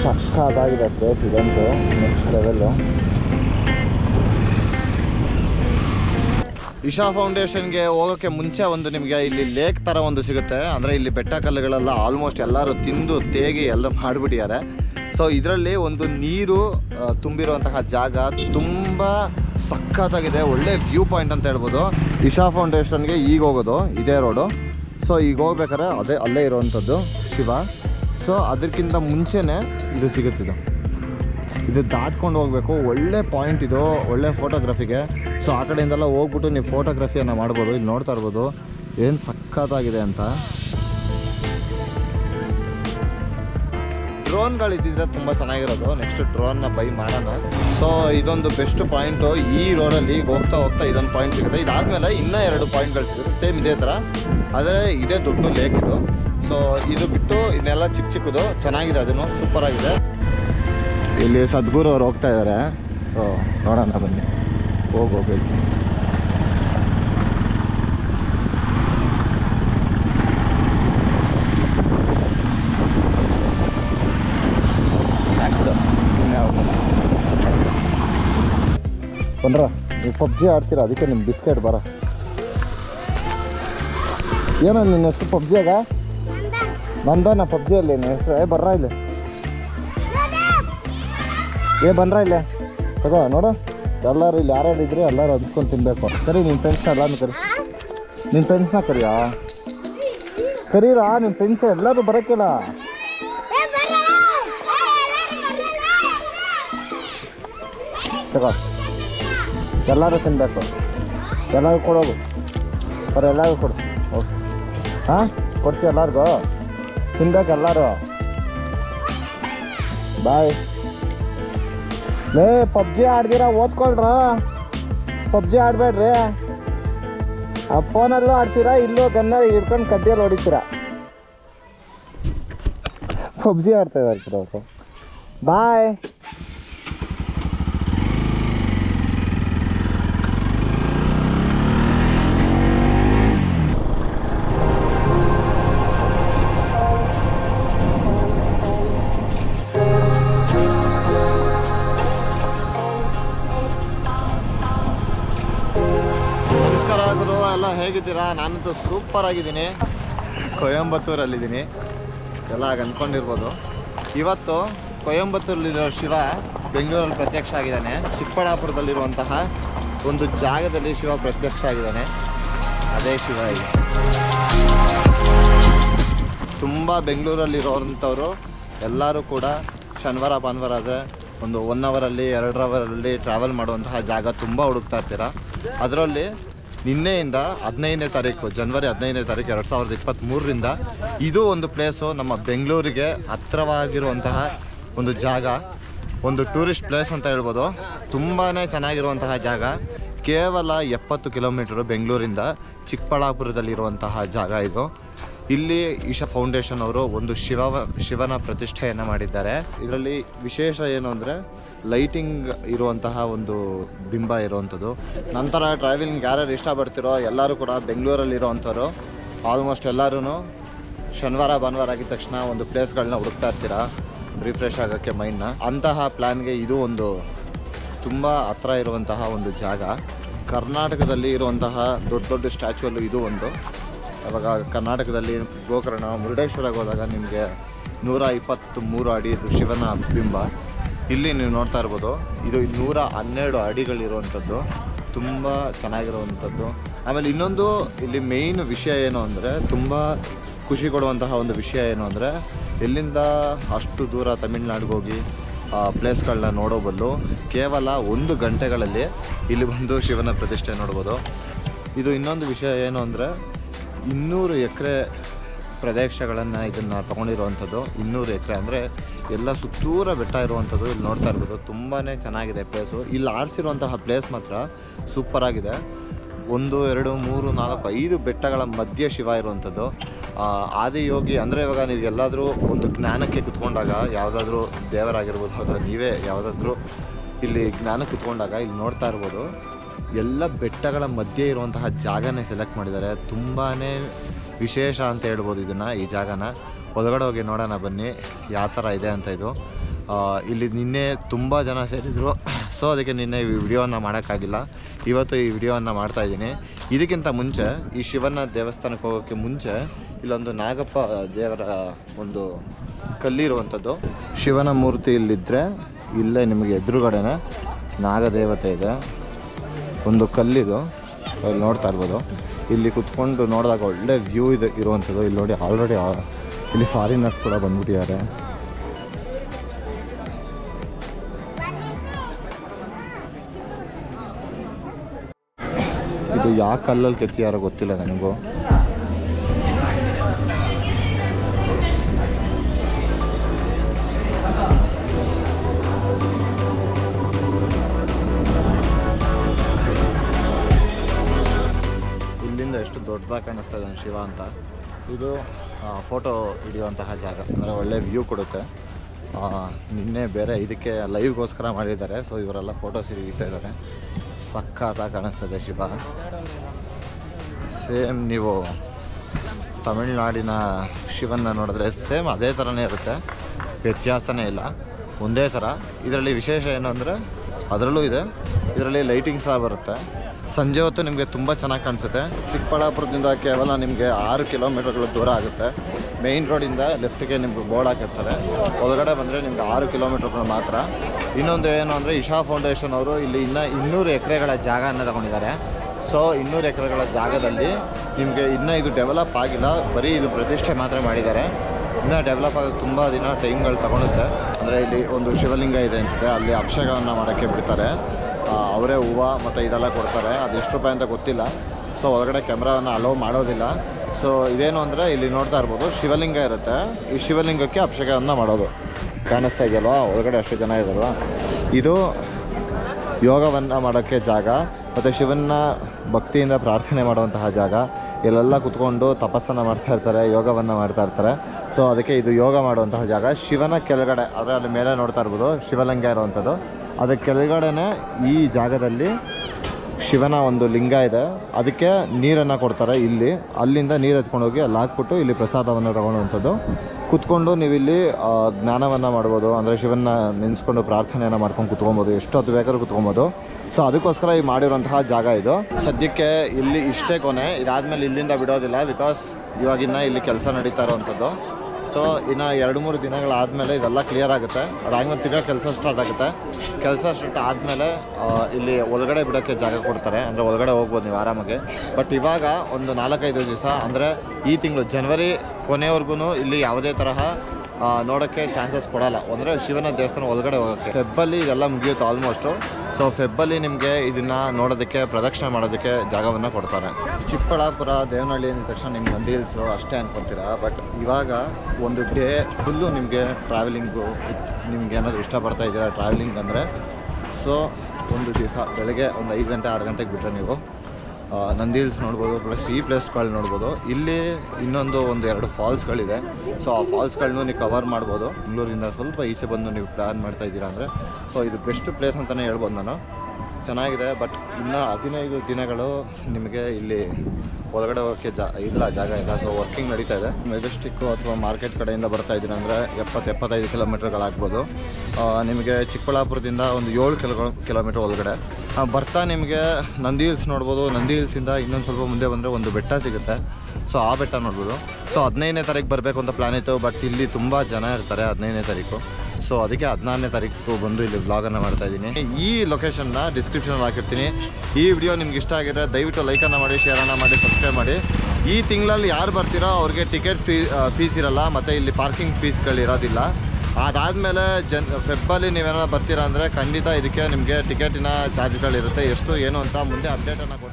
ಸಕ್ಕತ್ತಾಗಿದೆ ಪ್ಲೇಸ್ ಇದಂತೂ next level Isha ಫೌಂಡೇಶನ್ಗೆ ಹೋಗೋಕ್ಕೆ ಮುಂಚೆ ಒಂದು ನಿಮಗೆ ಇಲ್ಲಿ ಲೇಕ್ ಥರ ಒಂದು ಸಿಗುತ್ತೆ ಅಂದರೆ ಇಲ್ಲಿ ಬೆಟ್ಟ ಕಲ್ಲುಗಳೆಲ್ಲ ಆಲ್ಮೋಸ್ಟ್ ಎಲ್ಲರೂ ತಿಂದು ತೇಗಿ ಎಲ್ಲ ಮಾಡಿಬಿಟ್ಟಿದ್ದಾರೆ ಸೊ ಇದರಲ್ಲಿ ಒಂದು ನೀರು ಆ, ತುಂಬಿರುವಂತಹ ಜಾಗ ತುಂಬ ಸಖತ್ತಾಗಿದೆ ಒಳ್ಳೆ ವ್ಯೂ ಪಾಯಿಂಟ್ ಅಂತ ಹೇಳ್ಬೋದು ಇಶಾ ಫೌಂಡೇಶನ್ಗೆ ಈಗ ಹೋಗೋದು ಇದೇ ರೋಡು ಸೊ ಈಗ ಹೋಗ್ಬೇಕಾದ್ರೆ ಅದೇ ಅಲ್ಲೇ ಇರುವಂಥದ್ದು ಶಿವ ಸೊ ಅದಕ್ಕಿಂತ ಮುಂಚೆನೇ ಇದು ಸಿಗುತ್ತಿದ್ದು ಇದು ದಾಟ್ಕೊಂಡು ಹೋಗ್ಬೇಕು ಒಳ್ಳೆ ಪಾಯಿಂಟ್ ಇದು ಒಳ್ಳೆ ಫೋಟೋಗ್ರಫಿಗೆ ಸೊ ಆ ಕಡೆಯಿಂದೆಲ್ಲ ಹೋಗ್ಬಿಟ್ಟು ನೀವು ಫೋಟೋಗ್ರಫಿಯನ್ನು ಮಾಡ್ಬೋದು ಇಲ್ಲಿ ನೋಡ್ತಾ ಇರ್ಬೋದು ಏನು ಸಖತ್ತಾಗಿದೆ ಅಂತ ಡ್ರೋನ್ಗಳಿದ್ದಿದ್ರೆ ತುಂಬ ಚೆನ್ನಾಗಿರೋದು ನೆಕ್ಸ್ಟ್ ಡ್ರೋನ್ನ ಬೈ ಮಾಡೋಣ ಸೊ ಇದೊಂದು ಬೆಸ್ಟ್ ಪಾಯಿಂಟು ಈ ರೋಡಲ್ಲಿ ಈಗ ಹೋಗ್ತಾ ಹೋಗ್ತಾ ಇದೊಂದು ಪಾಯಿಂಟ್ ಸಿಗುತ್ತೆ ಇದಾದಮೇಲೆ ಇನ್ನೂ ಎರಡು ಪಾಯಿಂಟ್ಗಳು ಸಿಗುತ್ತೆ ಸೇಮ್ ಇದೇ ಥರ ಆದರೆ ಇದೇ ದೊಡ್ಡ ಲೇಕ್ ಇದು ಸೊ ಇದು ಬಿಟ್ಟು ಇನ್ನೆಲ್ಲ ಚಿಕ್ಕ ಚಿಕ್ಕದು ಚೆನ್ನಾಗಿದೆ ಅದನ್ನು ಸೂಪರ್ ಆಗಿದೆ ಇಲ್ಲಿ ಸದ್ಗುರು ಅವ್ರು ಹೋಗ್ತಾ ಇದ್ದಾರೆ ಸೊ ನೋಡೋಣ ಬನ್ನಿ ಹೋಗಿ ಹೋಗ್ಬೇಕು ಬಂದ್ರ ನೀವು ಪಬ್ಜಿ ಆಡ್ತೀರಾ ಅದಕ್ಕೆ ನಿಮ್ಮ ಬಿಸ್ಕೆಟ್ ಬರ ಏನೋ ನಿನ್ನ ಹೆಸರು ಪಬ್ಜಿಯಾಗ ನಂದನ ಪಬ್ಜಿಯಲ್ಲಿ ನಿನ್ನ ಹೆಸರು ಏ ಬರ್ರ ಇಲ್ಲಿ ಏ ಬನ್ರ ಇಲ್ಲೇ ತಗೋ ನೋಡು ಎಲ್ಲರೂ ಇಲ್ಲಿ ಯಾರ್ಯಾರು ಇದ್ರೆ ಎಲ್ಲರೂ ಹಂಚ್ಕೊಂಡು ತಿನ್ಬೇಕು ಸರಿ ನಿನ್ನ ಫ್ರೆಂಡ್ಸ್ನ ಎಲ್ಲಾನು ಕರಿ ನಿನ್ನ ಫ್ರೆಂಡ್ಸ್ನ ಕರಿಯಾ ಕರೀರಾ ನಿಮ್ಮ ಫ್ರೆಂಡ್ಸ್ ಎಲ್ಲರೂ ಬರೋಕ್ಕಿಲ್ಲ ತಗೋ ಎಲ್ಲರೂ ತಿನ್ಬೇಕು ಎಲ್ಲರಿಗೂ ಕೊಡೋದು ಬರೀ ಎಲ್ಲರಿಗೂ ಕೊಡು ಓಕೆ ಹಾಂ ಕೊಡ್ತೀವಿ ಎಲ್ಲರಿಗೂ ತಿನ್ಬೇಕು ಎಲ್ಲರೂ ಬಾಯ್ ಲೇ ಪಬ್ಜಿ ಆಡ್ದಿರ ಓದ್ಕೊಳ್ರ ಪಬ್ಜಿ ಆಡಬೇಡ್ರಿ ಆ ಫೋನಲ್ಲೂ ಆಡ್ತೀರಾ ಇಲ್ಲೂ ಗನ್ನ ಹಿಡ್ಕೊಂಡು ಕಡ್ಡಿಯಲ್ಲಿ ಹೊಡಿತೀರಾ ಪಬ್ಜಿ ಆಡ್ತಾ ಇದ್ದಾರೆ ಅವರು ಬಾಯ್ ನಮಸ್ಕಾರ ಗುರು ಎಲ್ಲ ಹೇಗಿದ್ದೀರಾ ನಾನಂತೂ ಸೂಪರ್ ಆಗಿದ್ದೀನಿ ಕೊಯಂಬತ್ತೂರಲ್ಲಿದ್ದೀನಿ ಎಲ್ಲ ಆಗ ಅಂದ್ಕೊಂಡಿರ್ಬೋದು ಇವತ್ತು ಕೊಯಂಬತ್ತೂರಲ್ಲಿರೋ ಶಿವ ಬೆಂಗಳೂರಲ್ಲಿ ಪ್ರತ್ಯಕ್ಷ ಆಗಿದ್ದಾನೆ ಚಿಕ್ಕಬಳ್ಳಾಪುರದಲ್ಲಿರುವಂತಹ ಒಂದು ಜಾಗದಲ್ಲಿ ಶಿವ ಪ್ರತ್ಯಕ್ಷ ಆಗಿದ್ದಾನೆ ಅದೇ ಶಿವ ಈಗ ತುಂಬ ಬೆಂಗಳೂರಲ್ಲಿರೋವಂಥವ್ರು ಎಲ್ಲರೂ ಕೂಡ ಶನಿವಾರ ಭಾನುವಾರ ಆದರೆ ಒಂದು ಒನ್ ಅವರಲ್ಲಿ ಎರಡು ಅವರಲ್ಲಿ ಟ್ರಾವೆಲ್ ಮಾಡುವಂತಹ ಜಾಗ ತುಂಬ ಹುಡುಕ್ತಾ ಇರ್ತೀರ ಅದರಲ್ಲಿ ನಿನ್ನೆಯಿಂದ ಹದಿನೈದನೇ ತಾರೀಕು ಜನವರಿ ಹದಿನೈದನೇ ತಾರೀಕು ಎರಡು ಸಾವಿರದ ಇಪ್ಪತ್ತ್ಮೂರರಿಂದ ಇದು ಒಂದು ಪ್ಲೇಸು ನಮ್ಮ ಬೆಂಗಳೂರಿಗೆ ಹತ್ತಿರವಾಗಿರುವಂತಹ ಒಂದು ಜಾಗ ಒಂದು ಟೂರಿಸ್ಟ್ ಪ್ಲೇಸ್ ಅಂತ ಹೇಳ್ಬೋದು ತುಂಬಾ ಚೆನ್ನಾಗಿರುವಂತಹ ಜಾಗ ಕೇವಲ ಎಪ್ಪತ್ತು ಕಿಲೋಮೀಟರ್ ಬೆಂಗಳೂರಿಂದ ಚಿಕ್ಕಬಳ್ಳಾಪುರದಲ್ಲಿರುವಂತಹ ಜಾಗ ಇದು ಇಲ್ಲಿ ಈಶಾ ಫೌಂಡೇಶನ್ ಅವರು ಒಂದು ಶಿವ ಶಿವನ ಪ್ರತಿಷ್ಠೆಯನ್ನು ಮಾಡಿದ್ದಾರೆ ಇದರಲ್ಲಿ ವಿಶೇಷ ಏನು ಅಂದರೆ ಲೈಟಿಂಗ್ ಇರುವಂತಹ ಒಂದು ಬಿಂಬ ಇರುವಂಥದ್ದು ನಂತರ ಟ್ರಾವೆಲಿಂಗ್ ಯಾರ್ಯಾರು ಇಷ್ಟಪಡ್ತಿರೋ ಎಲ್ಲರೂ ಕೂಡ ಬೆಂಗಳೂರಲ್ಲಿರುವಂಥವ್ರು ಆಲ್ಮೋಸ್ಟ್ ಎಲ್ಲರೂ ಶನಿವಾರ ಭಾನುವಾರ ಆಗಿದ ತಕ್ಷಣ ಒಂದು ಪ್ಲೇಸ್ಗಳನ್ನ ಹುಡುಕ್ತಾ ಇರ್ತೀರಾ ರಿಫ್ರೆಶ್ ಆಗೋಕ್ಕೆ ಮೈಂಡ್ನ ಅಂತಹ ಪ್ಲ್ಯಾನ್ಗೆ ಇದು ಒಂದು ತುಂಬ ಹತ್ರ ಇರುವಂತಹ ಒಂದು ಜಾಗ ಕರ್ನಾಟಕದಲ್ಲಿ ಇರುವಂತಹ ದೊಡ್ಡ ದೊಡ್ಡ ಸ್ಟ್ಯಾಚ್ಯೂಲ್ಲೂ ಇದು ಒಂದು ಅವಾಗ ಕರ್ನಾಟಕದಲ್ಲಿ ಗೋಕರ್ಣ ಮುರುಡೇಶ್ವರಕ್ಕೆ ಹೋದಾಗ ನಿಮಗೆ ನೂರ ಇಪ್ಪತ್ತು ಮೂರು ಅಡಿ ಇದು ಶಿವನ ಬಿಂಬ ಇಲ್ಲಿ ನೀವು ನೋಡ್ತಾ ಇರ್ಬೋದು ಇದು ನೂರ ಹನ್ನೆರಡು ಅಡಿಗಳಿರುವಂಥದ್ದು ತುಂಬ ಚೆನ್ನಾಗಿರುವಂಥದ್ದು ಆಮೇಲೆ ಇನ್ನೊಂದು ಇಲ್ಲಿ ಮೇಯ್ನ್ ವಿಷಯ ಏನು ಅಂದರೆ ತುಂಬ ಖುಷಿ ಕೊಡುವಂತಹ ಒಂದು ವಿಷಯ ಏನು ಅಂದರೆ ಎಲ್ಲಿಂದ ಅಷ್ಟು ದೂರ ತಮಿಳ್ನಾಡಿಗೆ ಹೋಗಿ ಆ ಪ್ಲೇಸ್ಗಳನ್ನ ನೋಡೋ ಬದಲು ಕೇವಲ ಒಂದು ಗಂಟೆಗಳಲ್ಲಿ ಇಲ್ಲಿ ಬಂದು ಶಿವನ ಪ್ರತಿಷ್ಠೆ ನೋಡ್ಬೋದು ಇದು ಇನ್ನೊಂದು ವಿಷಯ ಏನು ಅಂದರೆ ಇನ್ನೂರು ಎಕರೆ ಪ್ರದೇಶಗಳನ್ನು ಇದನ್ನು ತೊಗೊಂಡಿರುವಂಥದ್ದು ಇನ್ನೂರು ಎಕರೆ ಅಂದರೆ ಎಲ್ಲ ಸುತ್ತೂರ ಬೆಟ್ಟ ಇರುವಂಥದ್ದು ಇಲ್ಲಿ ನೋಡ್ತಾ ಇರ್ಬೋದು ತುಂಬಾ ಚೆನ್ನಾಗಿದೆ ಪ್ಲೇಸು ಇಲ್ಲಿ ಆರಿಸಿರುವಂತಹ ಪ್ಲೇಸ್ ಮಾತ್ರ ಸೂಪರ್ ಆಗಿದೆ ಒಂದು ಎರಡು ಮೂರು ನಾಲ್ಕು ಐದು ಬೆಟ್ಟಗಳ ಮಧ್ಯೆ ಶಿವ ಇರುವಂಥದ್ದು ಆ, ಆದಿಯೋಗಿ ಅಂದರೆ ಇವಾಗ ನೀವು ಎಲ್ಲಾದರೂ ಒಂದು ಜ್ಞಾನಕ್ಕೆ ಕುತ್ಕೊಂಡಾಗ ಯಾವುದಾದ್ರೂ ದೇವರಾಗಿರ್ಬೋದು ಅಥವಾ ನೀವೇ ಯಾವುದಾದ್ರೂ ಇಲ್ಲಿ ಜ್ಞಾನ ಕುತ್ಕೊಂಡಾಗ ಇಲ್ಲಿ ನೋಡ್ತಾ ಇರ್ಬೋದು ಎಲ್ಲ ಬೆಟ್ಟಗಳ ಮಧ್ಯೆ ಇರುವಂತಹ ಜಾಗನೇ ಸೆಲೆಕ್ಟ್ ಮಾಡಿದ್ದಾರೆ ತುಂಬಾ ವಿಶೇಷ ಅಂತ ಹೇಳ್ಬೋದು ಇದನ್ನು ಈ ಜಾಗನ ಒಳಗಡೆ ಹೋಗಿ ನೋಡೋಣ ಬನ್ನಿ ಯಾವ ಥರ ಇದೆ ಅಂತ ಇದು ಆ, ಇಲ್ಲಿ ನಿನ್ನೆ ತುಂಬ ಜನ ಸೇರಿದರು ಸೊ ಅದಕ್ಕೆ ನಿನ್ನೆ ಈ ವಿಡಿಯೋವನ್ನು ಮಾಡೋಕ್ಕಾಗಿಲ್ಲ ಇವತ್ತು ಈ ವಿಡಿಯೋವನ್ನು ಮಾಡ್ತಾಯಿದ್ದೀನಿ ಇದಕ್ಕಿಂತ ಮುಂಚೆ ಈ ಶಿವನ ದೇವಸ್ಥಾನಕ್ಕೆ ಹೋಗೋಕ್ಕೆ ಮುಂಚೆ ಇಲ್ಲೊಂದು ನಾಗಪ್ಪ ದೇವರ ಒಂದು ಕಲ್ಲಿರುವಂಥದ್ದು ಶಿವನ ಮೂರ್ತಿ ಇಲ್ಲಿದ್ದರೆ ಇಲ್ಲೇ ನಿಮಗೆ ಎದುರುಗಡೆನೆ ನಾಗದೇವತೆ ಇದೆ ಒಂದು ಕಲ್ಲಿದು ಅಲ್ಲಿ ನೋಡ್ತಾ ಇರ್ಬೋದು ಇಲ್ಲಿ ಕುತ್ಕೊಂಡು ನೋಡಿದಾಗ ಒಳ್ಳೆ ವ್ಯೂ ಇದೆ ಇರುವಂಥದ್ದು ಇಲ್ಲಿ ನೋಡಿ ಆಲ್ರೆಡಿ ಇಲ್ಲಿ ಫಾರಿನರ್ಸ್ ಕೂಡ ಬಂದ್ಬಿಟ್ಟಿದ್ದಾರೆ ಇದು ಯಾವ ಕಲ್ಲಲ್ಲಿ ಕೆತ್ತಿಯಾರೋ ಗೊತ್ತಿಲ್ಲ ನನಗೂ ಇಲ್ಲಿಂದ ಎಷ್ಟು ದೊಡ್ಡದಾಗಿ ಕಾಣಿಸ್ತಾ ಇದೆ ಶಿವ ಅಂತ ಇದು ಫೋಟೋ ಹಿಡಿಯುವಂತಹ ಜಾಗ ಅಂದರೆ ಒಳ್ಳೆ ವ್ಯೂ ಕೊಡುತ್ತೆ ಆ, ನಿನ್ನೆ ಬೇರೆ ಇದಕ್ಕೆ ಲೈವ್ಗೋಸ್ಕರ ಮಾಡಿದ್ದಾರೆ ಸೊ ಇವರೆಲ್ಲ ಫೋಟೋಸ್ ಹಿಡಿತಾ ಇದ್ದಾರೆ ಸಖತ್ತಾಗಿ ಕಾಣಿಸ್ತದೆ ಶಿವ ಸೇಮ್ ನೀವು ತಮಿಳ್ನಾಡಿನ ಶಿವನ್ನ ನೋಡಿದ್ರೆ ಸೇಮ್ ಅದೇ ಥರನೇ ಇರುತ್ತೆ ವ್ಯತ್ಯಾಸನೇ ಇಲ್ಲ ಒಂದೇ ಥರ ಇದರಲ್ಲಿ ವಿಶೇಷ ಏನು ಅಂದರೆ ಅದರಲ್ಲೂ ಇದೆ ಇದರಲ್ಲಿ ಲೈಟಿಂಗ್ ಸಹ ಬರುತ್ತೆ ಸಂಜೆ ಹೊತ್ತು ನಿಮಗೆ ತುಂಬ ಚೆನ್ನಾಗಿ ಕಾಣಿಸುತ್ತೆ ಚಿಕ್ಕಬಳ್ಳಾಪುರದಿಂದ ಕೇವಲ ನಿಮಗೆ ಆರು ಕಿಲೋಮೀಟರ್ಗಳು ದೂರ ಆಗುತ್ತೆ ಮೇಯ್ನ್ ರೋಡಿಂದ ಲೆಫ್ಟಿಗೆ ನಿಮ್ಗೆ ಬೋರ್ಡ್ ಹಾಕಿರ್ತಾರೆ ಒಳಗಡೆ ಬಂದರೆ ನಿಮ್ಗೆ ಆರು ಕಿಲೋಮೀಟರ್ಗಳು ಮಾತ್ರ ಇನ್ನೊಂದು ಏನು ಅಂದರೆ ಇಶಾ ಫೌಂಡೇಶನ್ ಅವರು ಇಲ್ಲಿ ಇನ್ನೂ ಇನ್ನೂರು ಎಕರೆಗಳ ಜಾಗವನ್ನು ತಗೊಂಡಿದ್ದಾರೆ ಸೊ ಇನ್ನೂರು ಎಕರೆಗಳ ಜಾಗದಲ್ಲಿ ನಿಮಗೆ ಇನ್ನೂ ಇದು ಡೆವಲಪ್ ಆಗಿಲ್ಲ ಬರೀ ಇದು ಪ್ರತಿಷ್ಠೆ ಮಾತ್ರ ಮಾಡಿದ್ದಾರೆ ಇನ್ನೂ ಡೆವಲಪ್ ಆಗೋದು ತುಂಬ ದಿನ ಟೈಮ್ಗಳು ತಗೊಳುತ್ತೆ ಅಂದರೆ ಇಲ್ಲಿ ಒಂದು ಶಿವಲಿಂಗ ಇದೆ ಅನಿಸುತ್ತೆ ಅಲ್ಲಿ ಅಭಿಷೇಕವನ್ನು ಮಾಡೋಕ್ಕೆ ಬಿಡ್ತಾರೆ ಆ, ಅವರೇ ಹೂವು ಮತ್ತು ಇದೆಲ್ಲ ಕೊಡ್ತಾರೆ ಅದು ಎಷ್ಟು ರೂಪಾಯಿ ಅಂತ ಗೊತ್ತಿಲ್ಲ ಸೊ ಒಳಗಡೆ ಕ್ಯಾಮ್ರಾವನ್ನು ಅಲೋ ಮಾಡೋದಿಲ್ಲ ಸೊ ಇದೇನು ಅಂದರೆ ಇಲ್ಲಿ ನೋಡ್ತಾ ಇರ್ಬೋದು ಶಿವಲಿಂಗ ಇರುತ್ತೆ ಈ ಶಿವಲಿಂಗಕ್ಕೆ ಅಭಿಷೇಕವನ್ನು ಮಾಡೋದು ಕಾಣಿಸ್ತಾ ಇದೆಯಲ್ವಾ ಒಳಗಡೆ ಅಷ್ಟು ಜನ ಇದಾರಲ್ವಾ ಇದು ಯೋಗವನ್ನು ಮಾಡೋಕ್ಕೆ ಜಾಗ ಮತ್ತು ಶಿವನ ಭಕ್ತಿಯಿಂದ ಪ್ರಾರ್ಥನೆ ಮಾಡುವಂತಹ ಜಾಗ ಇಲ್ಲೆಲ್ಲ ಕುತ್ಕೊಂಡು ತಪಸ್ಸನ್ನು ಮಾಡ್ತಾ ಇರ್ತಾರೆ ಯೋಗವನ್ನು ಮಾಡ್ತಾ ಇರ್ತಾರೆ ಸೊ ಅದಕ್ಕೆ ಇದು ಯೋಗ ಮಾಡುವಂತಹ ಜಾಗ ಶಿವನ ಕೆಳಗಡೆ ಅಂದರೆ ಅಲ್ಲಿ ಮೇಲೆ ನೋಡ್ತಾ ಇರ್ಬೋದು ಶಿವಲಿಂಗ ಇರುವಂಥದ್ದು ಅದರ ಕೆಳಗಡೆನೆ ಈ ಜಾಗದಲ್ಲಿ ಶಿವನ ಒಂದು ಲಿಂಗ ಇದೆ ಅದಕ್ಕೆ ನೀರನ್ನು ಕೊಡ್ತಾರೆ ಇಲ್ಲಿ ಅಲ್ಲಿಂದ ನೀರು ಎತ್ಕೊಂಡು ಹೋಗಿ ಅಲ್ಲಿ ಹಾಕ್ಬಿಟ್ಟು ಇಲ್ಲಿ ಪ್ರಸಾದವನ್ನು ತಗೊಳ್ಳುವಂಥದ್ದು ಕುತ್ಕೊಂಡು ನೀವು ಇಲ್ಲಿ ಆ, ಜ್ಞಾನವನ್ನು ಮಾಡ್ಬೋದು ಅಂದರೆ ಶಿವನ ನೆನೆಸ್ಕೊಂಡು ಪ್ರಾರ್ಥನೆಯನ್ನು ಮಾಡ್ಕೊಂಡು ಕುತ್ಕೊಬೋದು ಎಷ್ಟೊತ್ತು ಬೇಕಾದ್ರೂ ಕುತ್ಕೊಬೋದು ಸೊ ಅದಕ್ಕೋಸ್ಕರ ಈ ಮಾಡಿರುವಂತಹ ಜಾಗ ಇದು ಸದ್ಯಕ್ಕೆ ಇಲ್ಲಿ ಇಷ್ಟೇ ಕೊನೆ ಇದಾದಮೇಲೆ ಇಲ್ಲಿಂದ ಬಿಡೋದಿಲ್ಲ ಬಿಕಾಸ್ ಇವಾಗಿನ್ನ ಇಲ್ಲಿ ಕೆಲಸ ನಡೀತಾ ಇರೋವಂಥದ್ದು ಸೊ ಇನ್ನು ಎರಡು ಮೂರು ದಿನಗಳಾದಮೇಲೆ ಇದೆಲ್ಲ ಕ್ಲಿಯರ್ ಆಗುತ್ತೆ ಅದಾದ್ಮೇಲೆ ತಿರ್ಗಾ ಕೆಲಸ ಸ್ಟಾರ್ಟ್ ಆಗುತ್ತೆ ಕೆಲಸ ಸ್ಟಾರ್ಟ್ ಆದಮೇಲೆ ಇಲ್ಲಿ ಒಳಗಡೆ ಬಿಡೋಕ್ಕೆ ಜಾಗ ಕೊಡ್ತಾರೆ ಅಂದರೆ ಒಳಗಡೆ ಹೋಗ್ಬೋದು ನೀವು ಆರಾಮಾಗಿ ಬಟ್ ಇವಾಗ ಒಂದು ನಾಲ್ಕೈದು ದಿವಸ ಅಂದರೆ ಈ ತಿಂಗಳು ಜನವರಿ ಕೊನೆವರೆಗೂ ಇಲ್ಲಿ ಯಾವುದೇ ತರಹ ಆ, ನೋಡೋಕ್ಕೆ ಚಾನ್ಸಸ್ ಕೊಡಲ್ಲ ಅಂದರೆ ಶಿವನ ದೇವಸ್ಥಾನ ಒಳಗಡೆ ಹೋಗೋಕ್ಕೆ ಫೆಬ್ಬಲ್ಲಿ ಇದೆಲ್ಲ ಮುಗಿಯುತ್ತೆ ಆಲ್ಮೋಸ್ಟು ಸೊ ಫೆಬ್ಬಲ್ಲಿ ನಿಮಗೆ ಇದನ್ನು ನೋಡೋದಕ್ಕೆ ಪ್ರದಕ್ಷಿಣೆ ಮಾಡೋದಕ್ಕೆ ಜಾಗವನ್ನು ಕೊಡ್ತಾರೆ ಚಿಕ್ಕಬಳ್ಳಾಪುರ ದೇವನಹಳ್ಳಿ ಅಂದ ತಕ್ಷಣ ನಿಮ್ಗೆ ನಂದಿ ಹಿಲ್ಸು ಅಷ್ಟೇ ಅನ್ಕೊತೀರಾ ಬಟ್ ಇವಾಗ ಒಂದು ಡೇ ಫುಲ್ಲು ನಿಮಗೆ ಟ್ರಾವೆಲಿಂಗು ನಿಮ್ಗೆ ಏನಾದರೂ ಇಷ್ಟಪಡ್ತಾ ಇದ್ದೀರಾ ಟ್ರಾವೆಲಿಂಗ್ ಅಂದರೆ ಸೊ ಒಂದು ದಿವಸ ಬೆಳಗ್ಗೆ ಒಂದು ಐದು ಗಂಟೆ ಆರು ಗಂಟೆಗೆ ಬಿಟ್ಟರೆ ನೀವು ಆ, ನಂದಿ ಹಿಲ್ಸ್ ನೋಡ್ಬೋದು ಪ್ಲಸ್ ಈ ಪ್ಲೇಸ್ಗಳು ನೋಡ್ಬೋದು ಇಲ್ಲಿ ಇನ್ನೊಂದು ಒಂದು ಎರಡು ಫಾಲ್ಸ್ಗಳಿದೆ ಸೊ ಆ ಫಾಲ್ಸ್ಗಳನ್ನೂ ನೀವು ಕವರ್ ಮಾಡ್ಬೋದು ಬೆಂಗಳೂರಿಂದ ಸ್ವಲ್ಪ ಈಚೆ ಬಂದು ನೀವು ಪ್ಲ್ಯಾನ್ ಮಾಡ್ತಾ ಇದ್ದೀರಾ ಅಂದರೆ ಸೊ ಇದು ಬೆಸ್ಟ್ ಪ್ಲೇಸ್ ಅಂತಲೇ ಹೇಳ್ಬೋದು ನಾನು ಚೆನ್ನಾಗಿದೆ ಬಟ್ ಇನ್ನು ಹದಿನೈದು ದಿನಗಳು ನಿಮಗೆ ಇಲ್ಲಿ ಒಳಗಡೆ ಹೋಗೋಕ್ಕೆ ಜಾ ಇಲ್ಲ ಜಾಗ ಇಲ್ಲ ಸೊ ವರ್ಕಿಂಗ್ ನಡೀತಾ ಇದೆ ಮೆಜೆಸ್ಟಿಕ್ಕು ಅಥವಾ ಮಾರ್ಕೆಟ್ ಕಡೆಯಿಂದ ಬರ್ತಾ ಇದ್ದೀರಾ ಅಂದರೆ ಎಪ್ಪತ್ತು ಎಪ್ಪತ್ತೈದು ಕಿಲೋಮೀಟರ್ಗಳಾಗ್ಬೋದು ಆ, ನಿಮಗೆ ಚಿಕ್ಕಬಳ್ಳಾಪುರದಿಂದ ಒಂದು ಏಳು ಕಿಲೋ ಕಿಲೋಮೀಟರ್ ಒಳಗಡೆ ಆ, ಬರ್ತಾ ನಿಮಗೆ ನಂದಿ ಹಿಲ್ಸ್ ನೋಡ್ಬೋದು ನಂದಿ ಹಿಲ್ಸಿಂದ ಇನ್ನೊಂದು ಸ್ವಲ್ಪ ಮುಂದೆ ಬಂದರೆ ಒಂದು ಬೆಟ್ಟ ಸಿಗುತ್ತೆ ಸೊ ಆ ಬೆಟ್ಟ ನೋಡ್ಬೋದು ಸೊ ಹದಿನೈದನೇ ತಾರೀಕು ಬರಬೇಕು ಅಂತ ಪ್ಲ್ಯಾನ್ ಇತ್ತು ಬಟ್ ಇಲ್ಲಿ ತುಂಬ ಜನ ಇರ್ತಾರೆ ಹದಿನೈದನೇ ತಾರೀಕು ಸೊ ಅದಕ್ಕೆ ಹದಿನಾರನೇ ತಾರೀಕು ಬಂದು ಇಲ್ಲಿ ವ್ಲಾಗನ್ನು ಮಾಡ್ತಾ ಇದ್ದೀನಿ ಈ ಲೊಕೇಶನ್ನ ಡಿಸ್ಕ್ರಿಪ್ಷನಲ್ಲಿ ಹಾಕಿರ್ತೀನಿ ಈ ವಿಡಿಯೋ ನಿಮ್ಗೆ ಇಷ್ಟ ಆಗಿದ್ರೆ ದಯವಿಟ್ಟು ಲೈಕನ್ನು ಮಾಡಿ ಶೇರನ್ನು ಮಾಡಿ ಸಬ್ಸ್ಕ್ರೈಬ್ ಮಾಡಿ ಈ ತಿಂಗಳಲ್ಲಿ ಯಾರು ಬರ್ತೀರೋ ಅವ್ರಿಗೆ ಟಿಕೆಟ್ ಫೀ ಫೀಸ್ ಇರಲ್ಲ ಮತ್ತು ಇಲ್ಲಿ ಪಾರ್ಕಿಂಗ್ ಫೀಸ್ಗಳು ಇರೋದಿಲ್ಲ ಅದಾದಮೇಲೆ ಜನ್ ಫೆಬ್ಬಲ್ಲಿ ನೀವೇನಾದ್ರು ಬರ್ತೀರಾ ಅಂದರೆ ಖಂಡಿತ ಇದಕ್ಕೆ ನಿಮಗೆ ಟಿಕೆಟಿನ ಚಾರ್ಜ್ಗಳಿರುತ್ತೆ ಎಷ್ಟು ಏನು ಅಂತ ಮುಂದೆ ಅಪ್ಡೇಟನ್ನು ಕೊಡ್ತೀನಿ